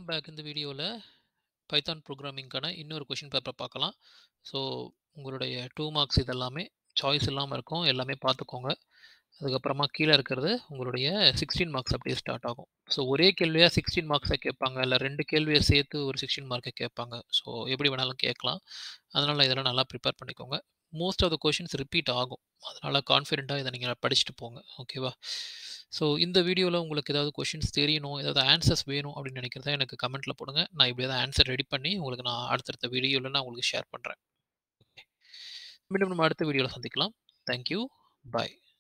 welcome back இந்த வீடியோவில் Python ப்ரோக்ராமிங்க்கான இன்னொரு கொஷின் பேப்பர் பார்க்கலாம் ஸோ உங்களுடைய டூ மார்க்ஸ் இதெல்லாமே சாய்ஸ் இல்லாமல் இருக்கும் எல்லாமே பார்த்துக்கோங்க அதுக்கப்புறமா கீழே இருக்கிறது உங்களுடைய சிக்ஸ்டீன் மார்க்ஸ் அப்படியே ஸ்டார்ட் ஆகும் ஸோ ஒரே கேள்வியாக சிக்ஸ்டீன் மார்க்ஸை கேட்பாங்க இல்லை ரெண்டு கேள்வியை சேர்த்து ஒரு சிக்ஸ்டீன் மார்க்கை கேட்பாங்க ஸோ எப்படி வேணாலும் கேட்கலாம் அதனால் இதெல்லாம் நல்லா ப்ரிப்பேர் பண்ணிக்கோங்க most of the questions repeat ஆகும் அதனால் கான்ஃபிடென்ட்டாக இதை நீங்கள் படிச்சுட்டு போங்க ஓகேவா ஸோ இந்த வீடியோவில் உங்களுக்கு ஏதாவது கொஷின்ஸ் தெரியணும் ஏதாவது ஆன்சர்ஸ் வேணும் அப்படின்னு நினைக்கிறத எனக்கு கமெண்ட்டில் போடுங்க நான் இப்படி ஏதாவது ஆன்சர் ரெடி பண்ணி உங்களுக்கு நான் அடுத்தடுத்த வீடியோவில் நான் உங்களுக்கு ஷேர் பண்ணுறேன் மீண்டும் நம்ம அடுத்த வீடியோவில் சந்திக்கலாம் தேங்க்யூ பாய்